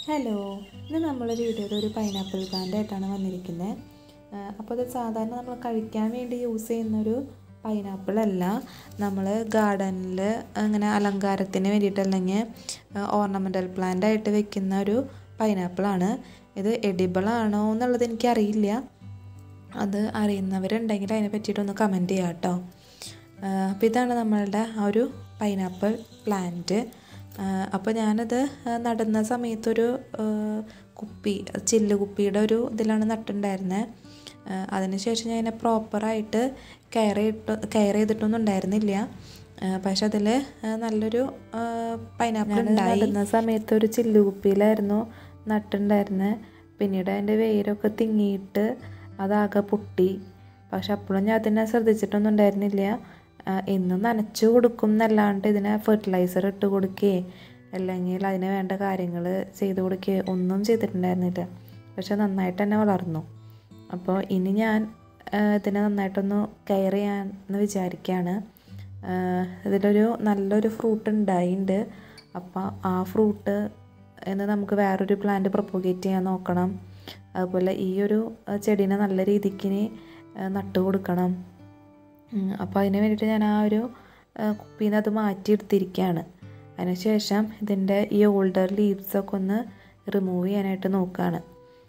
hello ഇന്ന് നമ്മൾ വീഡിയോയിൽ ഒരു പൈനാപ്പിൾ പ്ലാന്റ് ആയിട്ടാണ് വന്നിരിക്കുന്നത് അപ്പോൾ അത് സാധാരണ നമ്മൾ കഴിക്കാൻ വേണ്ടി യൂസ് ചെയ്യുന്നൊരു പൈനാപ്പിൾ അല്ല നമ്മൾ ഗാർഡനിൽ അങ്ങനെ അലങ്കാരത്തിന് വേണ്ടിയിട്ടല്ലെങ്കിൽ ഓർണമെൻ്റൽ പ്ലാന്റ് ആയിട്ട് വെക്കുന്ന ഒരു പൈനാപ്പിളാണ് ഇത് എഡിബിൾ ആണോ എന്നുള്ളത് എനിക്കറിയില്ല അത് അറിയുന്നവരുണ്ടെങ്കിൽ അതിനെ പറ്റിയിട്ടൊന്ന് കമൻറ്റ് ചെയ്യാം കേട്ടോ അപ്പോൾ ഇതാണ് നമ്മളുടെ ആ ഒരു പൈനാപ്പിൾ പ്ലാന്റ് അപ്പോൾ ഞാനത് നടുന്ന സമയത്തൊരു കുപ്പി ചില്ല് കുപ്പിയുടെ ഒരു ഇതിലാണ് നട്ടിട്ടുണ്ടായിരുന്നത് അതിനുശേഷം ഞാൻ അതിനെ പ്രോപ്പറായിട്ട് കെയർ ചെയ്തിട്ട് കെയർ ചെയ്തിട്ടൊന്നും ഉണ്ടായിരുന്നില്ല പക്ഷെ അതിൽ നല്ലൊരു പൈനാപ്പിൾ ഉണ്ടായി നടുന്ന സമയത്ത് ഒരു ചില്ല് കുപ്പിയിലായിരുന്നു നട്ടിട്ടുണ്ടായിരുന്നത് പിന്നീട് അതിൻ്റെ വേരൊക്കെ തിങ്ങിയിട്ട് അതാകെ പൊട്ടി പക്ഷെ അപ്പോഴും ഞാൻ അതിനെ ശ്രദ്ധിച്ചിട്ടൊന്നും ഉണ്ടായിരുന്നില്ല എന്നും നനച്ചു കൊടുക്കും എന്നല്ലാണ്ട് ഇതിനെ ഫെർട്ടിലൈസർ ഇട്ട് കൊടുക്കുകയോ അല്ലെങ്കിൽ അതിന് വേണ്ട കാര്യങ്ങൾ ചെയ്ത് കൊടുക്കുകയോ ഒന്നും ചെയ്തിട്ടുണ്ടായിരുന്നില്ല പക്ഷെ നന്നായിട്ട് തന്നെ വളർന്നു അപ്പോൾ ഇനി ഞാൻ ഇതിനെ നന്നായിട്ടൊന്ന് കെയർ ചെയ്യാമെന്ന് വിചാരിക്കുകയാണ് ഇതിലൊരു നല്ലൊരു ഫ്രൂട്ട് ഉണ്ടായിട്ടുണ്ട് അപ്പോൾ ആ ഫ്രൂട്ട് എന്ന് നമുക്ക് വേറൊരു പ്ലാന്റ് പ്രൊപ്പോഗേറ്റ് ചെയ്യാൻ നോക്കണം അതുപോലെ ഈ ഒരു ചെടീനെ നല്ല രീതിക്ക് നട്ടു കൊടുക്കണം അപ്പോൾ അതിന് വേണ്ടിയിട്ട് ഞാൻ ആ ഒരു കുപ്പിയിൽ നിന്ന് അത് മാറ്റിയെടുത്തിരിക്കുകയാണ് അതിനുശേഷം ഇതിൻ്റെ ഈ ഓൾഡർ ലീവ്സൊക്കെ ഒന്ന് റിമൂവ് ചെയ്യാനായിട്ട് നോക്കുകയാണ്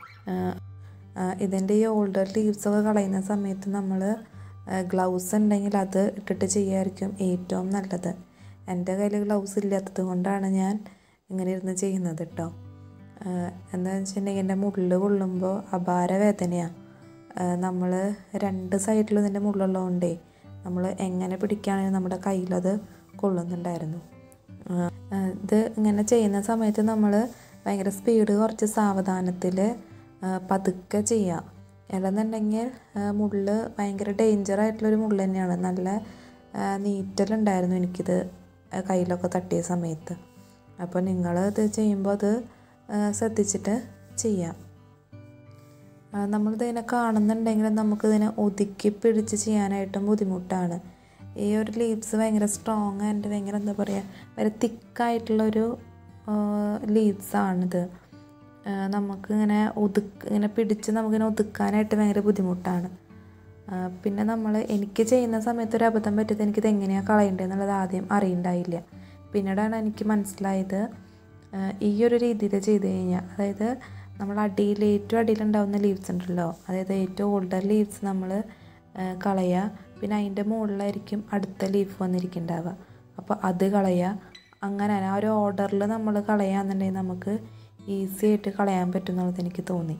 ഇതിൻ്റെ ഈ ഓൾഡർ ലീവ്സൊക്കെ കളയുന്ന സമയത്ത് നമ്മൾ ഗ്ലൗസ് ഉണ്ടെങ്കിൽ അത് ഇട്ടിട്ട് ചെയ്യായിരിക്കും ഏറ്റവും നല്ലത് എൻ്റെ കയ്യിൽ ഗ്ലൗസ് ഇല്ലാത്തത് കൊണ്ടാണ് ഞാൻ ഇങ്ങനെ ഇരുന്ന് ചെയ്യുന്നത് കേട്ടോ എന്താണെന്ന് വെച്ചിട്ടുണ്ടെങ്കിൽ എൻ്റെ മുള്ളിൽ കൊള്ളുമ്പോൾ അപാര വേദനയാണ് നമ്മൾ രണ്ട് സൈഡിലും ഇതിൻ്റെ മുള്ളുള്ളതുകൊണ്ടേ നമ്മൾ എങ്ങനെ പിടിക്കുകയാണെങ്കിൽ നമ്മുടെ കയ്യിലത് കൊള്ളുന്നുണ്ടായിരുന്നു ഇത് ഇങ്ങനെ ചെയ്യുന്ന സമയത്ത് നമ്മൾ ഭയങ്കര സ്പീഡ് കുറച്ച് സാവധാനത്തിൽ പതുക്കെ ചെയ്യുക അല്ലെന്നുണ്ടെങ്കിൽ മുള്ള് ഭയങ്കര ഡേഞ്ചർ ആയിട്ടുള്ളൊരു മുള്ള് തന്നെയാണ് നല്ല നീറ്റലുണ്ടായിരുന്നു എനിക്കിത് കയ്യിലൊക്കെ തട്ടിയ സമയത്ത് അപ്പോൾ നിങ്ങൾ ഇത് ചെയ്യുമ്പോൾ അത് ശ്രദ്ധിച്ചിട്ട് ചെയ്യാം നമ്മളിതിനെ കാണുന്നുണ്ടെങ്കിൽ നമുക്കിതിനെ ഒതുക്കി പിടിച്ച് ചെയ്യാനായിട്ടും ബുദ്ധിമുട്ടാണ് ഈ ഒരു ലീവ്സ് ഭയങ്കര സ്ട്രോങ് ആൻഡ് ഭയങ്കര എന്താ പറയുക ഭയങ്കര തിക്കായിട്ടുള്ളൊരു ലീവ്സാണിത് നമുക്കിങ്ങനെ ഒതുക്ക് ഇങ്ങനെ പിടിച്ച് നമുക്കിങ്ങനെ ഒതുക്കാനായിട്ട് ഭയങ്കര ബുദ്ധിമുട്ടാണ് പിന്നെ നമ്മൾ എനിക്ക് ചെയ്യുന്ന സമയത്ത് ഒരു അബദ്ധം പറ്റിയത് എനിക്കിത് എങ്ങനെയാണ് കളയേണ്ടത് എന്നുള്ളത് ആദ്യം അറിയണ്ടായില്ല പിന്നീടാണ് എനിക്ക് മനസ്സിലായത് ഈ ഒരു രീതിയിൽ ചെയ്ത് കഴിഞ്ഞാൽ അതായത് നമ്മൾ അടിയിൽ ഏറ്റവും അടിയിലുണ്ടാവുന്ന ലീവ്സ് ഉണ്ടല്ലോ അതായത് ഏറ്റവും ഓൾഡർ ലീവ്സ് നമ്മൾ കളയുക പിന്നെ അതിൻ്റെ മുകളിലായിരിക്കും അടുത്ത ലീഫ് വന്നിരിക്കുന്നുണ്ടാവുക അപ്പോൾ അത് കളയുക അങ്ങനെ ആ ഒരു ഓർഡറിൽ നമ്മൾ കളയാന്നുണ്ടെങ്കിൽ നമുക്ക് ഈസി ആയിട്ട് കളയാൻ പറ്റും എന്നുള്ളത് എനിക്ക് തോന്നി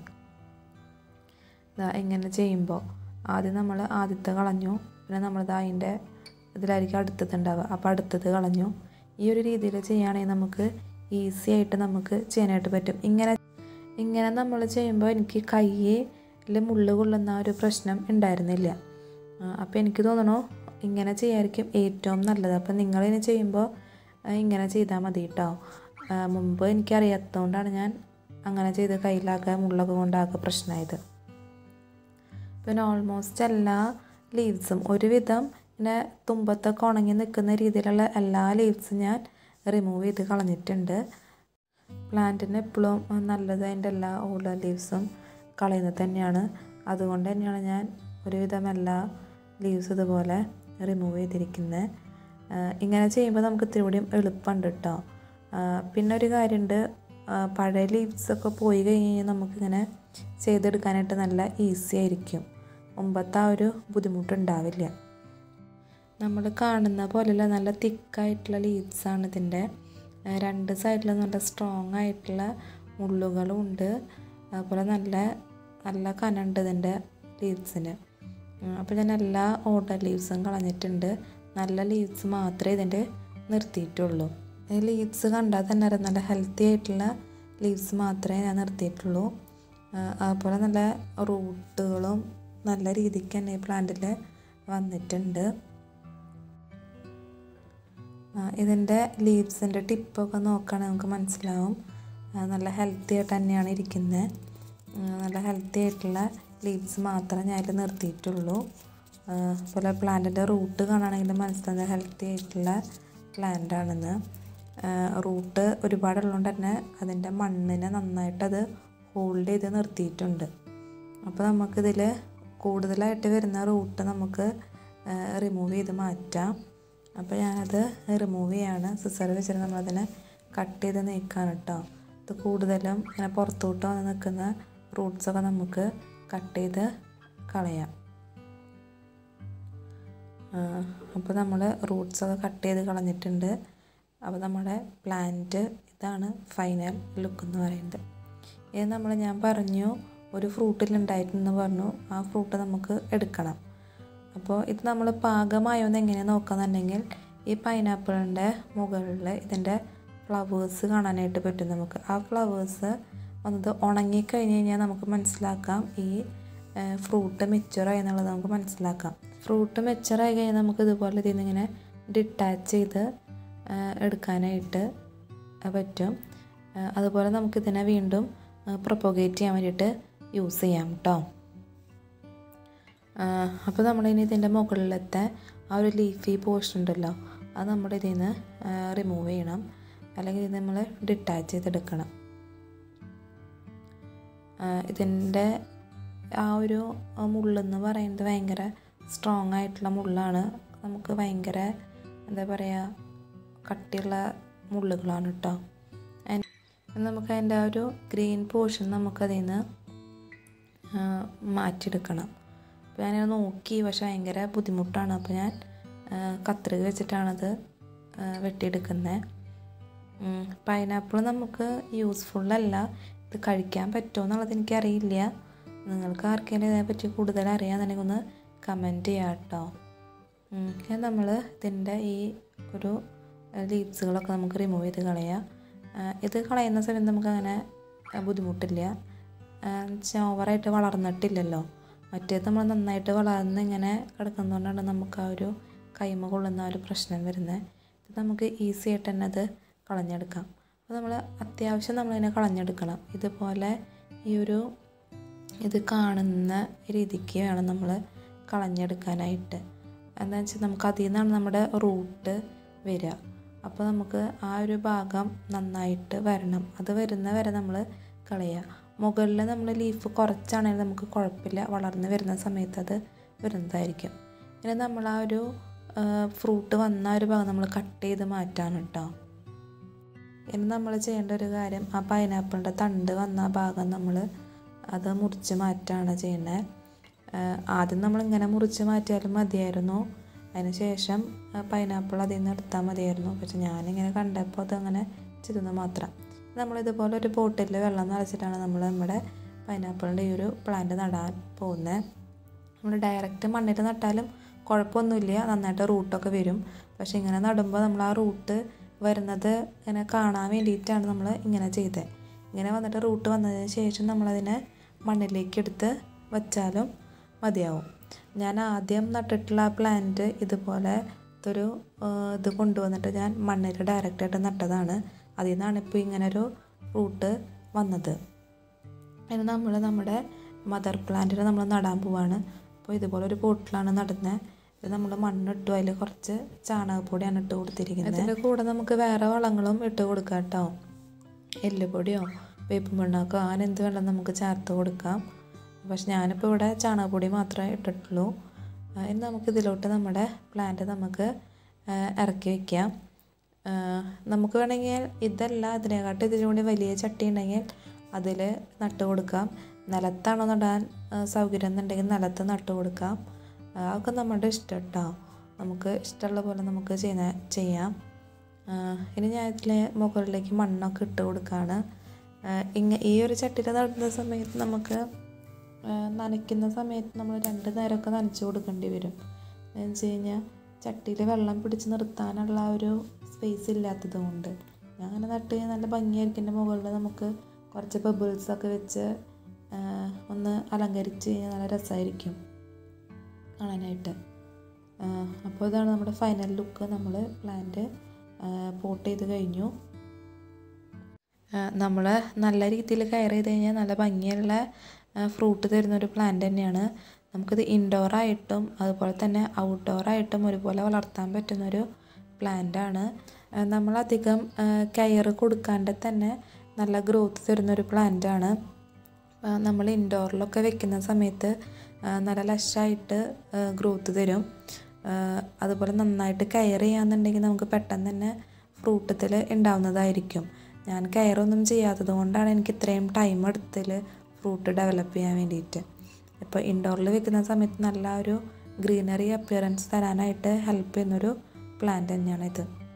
ഇങ്ങനെ ചെയ്യുമ്പോൾ ആദ്യം നമ്മൾ ആദ്യത്തെ കളഞ്ഞു പിന്നെ നമ്മളിത് അതിൻ്റെ ഇതിലായിരിക്കും അടുത്തത് ഉണ്ടാവുക അപ്പോൾ അടുത്തത് കളഞ്ഞു ഈ ഒരു രീതിയിൽ ചെയ്യുകയാണെങ്കിൽ നമുക്ക് ഈസി ആയിട്ട് നമുക്ക് ചെയ്യാനായിട്ട് പറ്റും ഇങ്ങനെ ഇങ്ങനെ നമ്മൾ ചെയ്യുമ്പോൾ എനിക്ക് കയ്യിൽ മുള്ളു കൊള്ളുന്ന ഒരു പ്രശ്നം ഉണ്ടായിരുന്നില്ല അപ്പോൾ എനിക്ക് തോന്നണു ഇങ്ങനെ ചെയ്യായിരിക്കും ഏറ്റവും നല്ലത് അപ്പോൾ നിങ്ങളിനി ചെയ്യുമ്പോൾ ഇങ്ങനെ ചെയ്താൽ മതി കേട്ടോ മുമ്പ് എനിക്കറിയാത്തതുകൊണ്ടാണ് ഞാൻ അങ്ങനെ ചെയ്ത് കയ്യിലാകെ മുള്ളൊക്കെ കൊണ്ടാകെ പ്രശ്നമായത് പിന്നെ ഓൾമോസ്റ്റ് എല്ലാ ലീവ്സും ഒരുവിധം ഇങ്ങനെ തുമ്പത്തൊക്കെ ഉണങ്ങി നിൽക്കുന്ന രീതിയിലുള്ള എല്ലാ ലീവ്സും ഞാൻ റിമൂവ് ചെയ്ത് കളഞ്ഞിട്ടുണ്ട് പ്ലാന്റിന് എപ്പോഴും നല്ലത് അതിൻ്റെ എല്ലാ ഓൾഡർ ലീവ്സും കളയുന്നത് തന്നെയാണ് അതുകൊണ്ട് തന്നെയാണ് ഞാൻ ഒരുവിധം എല്ലാ ലീവ്സ് ഇതുപോലെ റിമൂവ് ചെയ്തിരിക്കുന്നത് ഇങ്ങനെ ചെയ്യുമ്പോൾ നമുക്ക് ഇത്തിരി കൂടിയും എളുപ്പമുണ്ട് കേട്ടോ പിന്നെ ഒരു കാര്യമുണ്ട് പഴയ ലീവ്സൊക്കെ പോയി കഴിഞ്ഞ് കഴിഞ്ഞാൽ നമുക്കിങ്ങനെ ചെയ്തെടുക്കാനായിട്ട് നല്ല ഈസി ആയിരിക്കും മുമ്പത്തെ ആ ഒരു ബുദ്ധിമുട്ടുണ്ടാവില്ല നമ്മൾ കാണുന്ന പോലെയുള്ള നല്ല തിക്കായിട്ടുള്ള ലീവ്സാണ് ഇതിൻ്റെ രണ്ട് സൈഡിലും നല്ല സ്ട്രോങ് ആയിട്ടുള്ള മുള്ളുകളും ഉണ്ട് അതുപോലെ നല്ല നല്ല കനുണ്ട് ഇതിൻ്റെ ലീവ്സിന് അപ്പോൾ ഞാൻ എല്ലാ ഓർഡർ ലീവ്സും കളഞ്ഞിട്ടുണ്ട് നല്ല ലീവ്സ് മാത്രമേ ഇതിൻ്റെ നിർത്തിയിട്ടുള്ളൂ ഈ ലീവ്സ് കണ്ടാൽ തന്നെ അറിയാം നല്ല ഹെൽത്തി ആയിട്ടുള്ള ലീവ്സ് മാത്രമേ ഞാൻ നിർത്തിയിട്ടുള്ളൂ അതുപോലെ നല്ല റൂട്ടുകളും നല്ല രീതിക്ക് തന്നെ ഈ പ്ലാന്റിൽ വന്നിട്ടുണ്ട് ഇതിൻ്റെ ലീവ്സിൻ്റെ ടിപ്പൊക്കെ നോക്കുകയാണെങ്കിൽ നമുക്ക് മനസ്സിലാവും നല്ല ഹെൽത്തി ആയിട്ട് തന്നെയാണ് ഇരിക്കുന്നത് നല്ല ഹെൽത്തി ആയിട്ടുള്ള ലീവ്സ് മാത്രമേ ഞാൻ അതിൽ നിർത്തിയിട്ടുള്ളൂ അതുപോലെ പ്ലാന്റിൻ്റെ റൂട്ട് കാണുകയാണെങ്കിൽ മനസ്സിലാവുന്ന ഹെൽത്തി ആയിട്ടുള്ള പ്ലാന്റ് ആണെന്ന് റൂട്ട് ഒരുപാടുള്ളതുകൊണ്ട് തന്നെ അതിൻ്റെ മണ്ണിനെ നന്നായിട്ടത് ഹോൾഡ് ചെയ്ത് നിർത്തിയിട്ടുണ്ട് അപ്പോൾ നമുക്കിതിൽ കൂടുതലായിട്ട് വരുന്ന റൂട്ട് നമുക്ക് റിമൂവ് ചെയ്ത് മാറ്റാം അപ്പോൾ ഞാനത് റിമൂവ് ചെയ്യാണ് സിസർ വെച്ചിട്ട് നമ്മളതിനെ കട്ട് ചെയ്ത് നീക്കാണ് കേട്ടോ ഇത് കൂടുതലും ഇങ്ങനെ പുറത്തോട്ട് വന്ന് നിൽക്കുന്ന റൂട്ട്സൊക്കെ നമുക്ക് കട്ട് ചെയ്ത് കളയാം അപ്പോൾ നമ്മൾ റൂട്ട്സൊക്കെ കട്ട് ചെയ്ത് കളഞ്ഞിട്ടുണ്ട് അപ്പോൾ നമ്മുടെ പ്ലാന്റ് ഇതാണ് ഫൈനൽ ലുക്ക് എന്ന് പറയുന്നത് ഇത് നമ്മൾ ഞാൻ പറഞ്ഞു ഒരു ഫ്രൂട്ടിലുണ്ടായിട്ടുണ്ടെന്ന് പറഞ്ഞു ആ ഫ്രൂട്ട് നമുക്ക് എടുക്കണം അപ്പോൾ ഇത് നമ്മൾ പാകമായോ എന്ന് എങ്ങനെ നോക്കാന്നുണ്ടെങ്കിൽ ഈ പൈനാപ്പിളിൻ്റെ മുകളിൽ ഇതിൻ്റെ ഫ്ലവേഴ്സ് കാണാനായിട്ട് പറ്റും നമുക്ക് ആ ഫ്ലവേഴ്സ് വന്നത് ഉണങ്ങിക്കഴിഞ്ഞ് കഴിഞ്ഞാൽ നമുക്ക് മനസ്സിലാക്കാം ഈ ഫ്രൂട്ട് മെച്ചുറായി എന്നുള്ളത് നമുക്ക് മനസ്സിലാക്കാം ഫ്രൂട്ട് മെച്ചുറായി കഴിഞ്ഞാൽ നമുക്ക് ഇതുപോലെ ഇതിൽ നിന്നിങ്ങനെ ഡിറ്റാച്ച് ചെയ്ത് എടുക്കാനായിട്ട് പറ്റും അതുപോലെ നമുക്കിതിനെ വീണ്ടും പ്രൊപ്പഗേറ്റ് ചെയ്യാൻ വേണ്ടിയിട്ട് യൂസ് ചെയ്യാം കേട്ടോ അപ്പോൾ നമ്മളിനി ഇതിൻ്റെ മുകളിലത്തെ ആ ഒരു ലീഫി പോർഷൻ ഉണ്ടല്ലോ അത് നമ്മുടെ ഇതിൽ നിന്ന് റിമൂവ് ചെയ്യണം അല്ലെങ്കിൽ ഇത് നമ്മൾ ഡിറ്റാച്ച് ചെയ്തെടുക്കണം ഇതിൻ്റെ ആ ഒരു മുള്ളെന്ന് പറയുന്നത് ഭയങ്കര സ്ട്രോങ് ആയിട്ടുള്ള മുള്ളാണ് നമുക്ക് ഭയങ്കര എന്താ പറയുക കട്ടിയുള്ള മുള്ളുകളാണ് കേട്ടോ നമുക്ക് അതിൻ്റെ ആ ഒരു ഗ്രീൻ പോർഷൻ നമുക്കതിൽ നിന്ന് മാറ്റിയെടുക്കണം അപ്പോൾ ഞാനത് നോക്കി പക്ഷെ ഭയങ്കര ബുദ്ധിമുട്ടാണ് അപ്പോൾ ഞാൻ കത്രിക വെച്ചിട്ടാണത് വെട്ടിയെടുക്കുന്നത് പൈനാപ്പിൾ നമുക്ക് യൂസ്ഫുള്ളല്ല ഇത് കഴിക്കാൻ പറ്റുമോ എന്നുള്ളത് എനിക്കറിയില്ല നിങ്ങൾക്ക് ആർക്കെങ്കിലും ഇതിനെപ്പറ്റി കൂടുതൽ അറിയാമെന്നുണ്ടെങ്കിൽ ഒന്ന് കമൻറ്റ് ചെയ്യാം കേട്ടോ നമ്മൾ ഇതിൻ്റെ ഈ ഒരു ലീവ്സുകളൊക്കെ നമുക്ക് റിമൂവ് ചെയ്ത് കളയാം ഇത് കളയുന്ന സമയത്ത് നമുക്കങ്ങനെ ബുദ്ധിമുട്ടില്ല ഓവറായിട്ട് വളർന്നിട്ടില്ലല്ലോ മറ്റേത് നമ്മൾ നന്നായിട്ട് വളർന്ന് ഇങ്ങനെ കിടക്കുന്നതുകൊണ്ടാണ് നമുക്ക് ആ ഒരു കൈമ കൊള്ളുന്ന ആ ഒരു പ്രശ്നം വരുന്നത് ഇത് നമുക്ക് ഈസി ആയിട്ട് തന്നെ അത് കളഞ്ഞെടുക്കാം അപ്പോൾ നമ്മൾ അത്യാവശ്യം നമ്മളതിനെ കളഞ്ഞെടുക്കണം ഇതുപോലെ ഈ ഒരു ഇത് കാണുന്ന രീതിക്ക് വേണം നമ്മൾ കളഞ്ഞെടുക്കാനായിട്ട് എന്താണെന്ന് വെച്ചാൽ നമുക്ക് അതിൽ നിന്നാണ് നമ്മുടെ റൂട്ട് വരിക അപ്പോൾ നമുക്ക് ആ ഒരു ഭാഗം നന്നായിട്ട് വരണം അത് വരുന്ന വരെ നമ്മൾ കളയുക മുകളിൽ നമ്മൾ ലീഫ് കുറച്ചാണെങ്കിൽ നമുക്ക് കുഴപ്പമില്ല വളർന്ന് വരുന്ന സമയത്ത് അത് വരുന്നതായിരിക്കും പിന്നെ നമ്മൾ ആ ഒരു ഫ്രൂട്ട് വന്ന ഒരു ഭാഗം നമ്മൾ കട്ട് ചെയ്ത് മാറ്റാണ് കേട്ടോ ഇനി നമ്മൾ ചെയ്യേണ്ട ഒരു കാര്യം ആ പൈനാപ്പിളിൻ്റെ തണ്ട് വന്ന ഭാഗം നമ്മൾ അത് മുറിച്ച് മാറ്റാണ് ചെയ്യുന്നത് ആദ്യം നമ്മൾ ഇങ്ങനെ മുറിച്ച് മാറ്റിയാലും മതിയായിരുന്നു അതിന് ശേഷം പൈനാപ്പിൾ അതിൽ നിന്ന് എടുത്താൽ മതിയായിരുന്നു പക്ഷെ ഞാനിങ്ങനെ കണ്ടപ്പോൾ അതങ്ങനെ ചെയ്തെന്ന് മാത്രം നമ്മളിതുപോലെ ഒരു ബോട്ടിൽ വെള്ളം നിറച്ചിട്ടാണ് നമ്മൾ നമ്മുടെ പൈനാപ്പിളിൻ്റെ ഈ ഒരു പ്ലാന്റ് നടാൻ പോകുന്നത് നമ്മൾ ഡയറക്റ്റ് മണ്ണിൽ നട്ടാലും കുഴപ്പമൊന്നുമില്ല നന്നായിട്ട് റൂട്ടൊക്കെ വരും പക്ഷെ ഇങ്ങനെ നടുമ്പോൾ നമ്മൾ ആ റൂട്ട് വരുന്നത് ഇങ്ങനെ കാണാൻ വേണ്ടിയിട്ടാണ് നമ്മൾ ഇങ്ങനെ ചെയ്തത് ഇങ്ങനെ വന്നിട്ട് റൂട്ട് വന്നതിന് ശേഷം നമ്മളതിനെ മണ്ണിലേക്ക് എടുത്ത് വച്ചാലും മതിയാവും ഞാൻ ആദ്യം നട്ടിട്ടുള്ള ആ പ്ലാന്റ് ഇതുപോലെ ഒരു ഇത് കൊണ്ടുവന്നിട്ട് ഞാൻ മണ്ണിൽ ഡയറക്റ്റായിട്ട് നട്ടതാണ് അതിൽ നിന്നാണ് ഇപ്പോൾ ഇങ്ങനൊരു റൂട്ട് വന്നത് അതിന് നമ്മൾ നമ്മുടെ മദർ പ്ലാന്റിനെ നമ്മൾ നടാൻ പോവാണ് അപ്പോൾ ഇതുപോലെ ഒരു പോട്ടിലാണ് നടുന്നത് ഇത് നമ്മൾ മണ്ണിട്ടു അതിൽ കുറച്ച് ചാണകപ്പൊടിയാണ് ഇട്ട് കൊടുത്തിരിക്കുന്നത് അതിൻ്റെ കൂടെ നമുക്ക് വേറെ വളങ്ങളും ഇട്ട് കൊടുക്കാം കേട്ടോ എല്ലുപൊടിയോ വേപ്പും പിണ്ണാക്കോ അങ്ങനെ എന്ത് വേണം നമുക്ക് ചേർത്ത് കൊടുക്കാം പക്ഷെ ഞാനിപ്പോൾ ഇവിടെ ചാണകപ്പൊടി മാത്രമേ ഇട്ടിട്ടുള്ളൂ ഇനി നമുക്ക് ഇതിലോട്ട് നമ്മുടെ പ്ലാന്റ് നമുക്ക് ഇറക്കി വയ്ക്കാം നമുക്ക് വേണമെങ്കിൽ ഇതല്ല ഇതിനെക്കാട്ടും ഇതിനും കൂടി വലിയ ചട്ടി ഉണ്ടെങ്കിൽ അതിൽ നട്ട് കൊടുക്കാം നിലത്താണോ നടാൻ സൗകര്യം എന്നുണ്ടെങ്കിൽ നിലത്ത് നട്ട് കൊടുക്കാം അതൊക്കെ നമ്മുടെ ഇഷ്ടം കേട്ടോ നമുക്ക് ഇഷ്ടമുള്ള പോലെ നമുക്ക് ചെയ്യുന്ന ചെയ്യാം ഇനി ഞാൻ ഇതിൽ മുകളിലേക്ക് മണ്ണൊക്കെ ഇട്ട് കൊടുക്കുകയാണ് ഇങ്ങ ഈ ഒരു ചട്ടിയിൽ നടുന്ന സമയത്ത് നമുക്ക് നനയ്ക്കുന്ന സമയത്ത് നമ്മൾ രണ്ട് നേരമൊക്കെ നനച്ച് കൊടുക്കേണ്ടി വരും എന്ന് വെച്ച് കഴിഞ്ഞാൽ ചട്ടിയിൽ വെള്ളം പിടിച്ച് നിർത്താനുള്ള ആ ഒരു സ്പേസ് ഇല്ലാത്തത് കൊണ്ട് ഞാൻ അങ്ങനെ നട്ട് കഴിഞ്ഞാൽ നല്ല ഭംഗിയായിരിക്കും എൻ്റെ മുകളിൽ നമുക്ക് കുറച്ച് ബബിൾസൊക്കെ വെച്ച് ഒന്ന് അലങ്കരിച്ച് കഴിഞ്ഞാൽ നല്ല രസമായിരിക്കും കാണാനായിട്ട് അപ്പോൾ ഇതാണ് നമ്മുടെ ഫൈനൽ ലുക്ക് നമ്മൾ പ്ലാന്റ് പോട്ട് ചെയ്ത് കഴിഞ്ഞു നമ്മൾ നല്ല രീതിയിൽ കെയർ ചെയ്ത് കഴിഞ്ഞാൽ നല്ല ഭംഗിയുള്ള ഫ്രൂട്ട് തരുന്ന ഒരു പ്ലാന്റ് തന്നെയാണ് നമുക്കിത് ഇൻഡോറായിട്ടും അതുപോലെ തന്നെ ഔട്ട്ഡോറായിട്ടും ഒരുപോലെ വളർത്താൻ പറ്റുന്നൊരു പ്ലാന്റാണ് ആ, നമ്മളധികം കെയർ കൊടുക്കാണ്ട് തന്നെ നല്ല ഗ്രോത്ത് തരുന്നൊരു പ്ലാന്റാണ് നമ്മൾ ഇൻഡോറിലൊക്കെ വെക്കുന്ന സമയത്ത് ആ, നല്ല ലഷായിട്ട് ഗ്രോത്ത് തരും ആ, അതുപോലെ നന്നായിട്ട് കെയർ ചെയ്യാന്നുണ്ടെങ്കിൽ നമുക്ക് പെട്ടെന്ന് തന്നെ ഫ്രൂട്ടത്തിൽ ഉണ്ടാവുന്നതായിരിക്കും ഞാൻ കെയർ ഒന്നും ചെയ്യാത്തത് കൊണ്ടാണ് എനിക്ക് ഇത്രയും ടൈം എടുത്തിൽ ഫ്രൂട്ട് ഡെവലപ്പ് ചെയ്യാൻ വേണ്ടിയിട്ട് ഇപ്പോൾ ഇൻഡോറിൽ വെക്കുന്ന സമയത്ത് നല്ല ഒരു ഗ്രീനറി അപ്പിയറൻസ് തരാനായിട്ട് ഹെൽപ്പ് ചെയ്യുന്നൊരു പ്ലാന്റ് തന്നെയാണ് ഇത്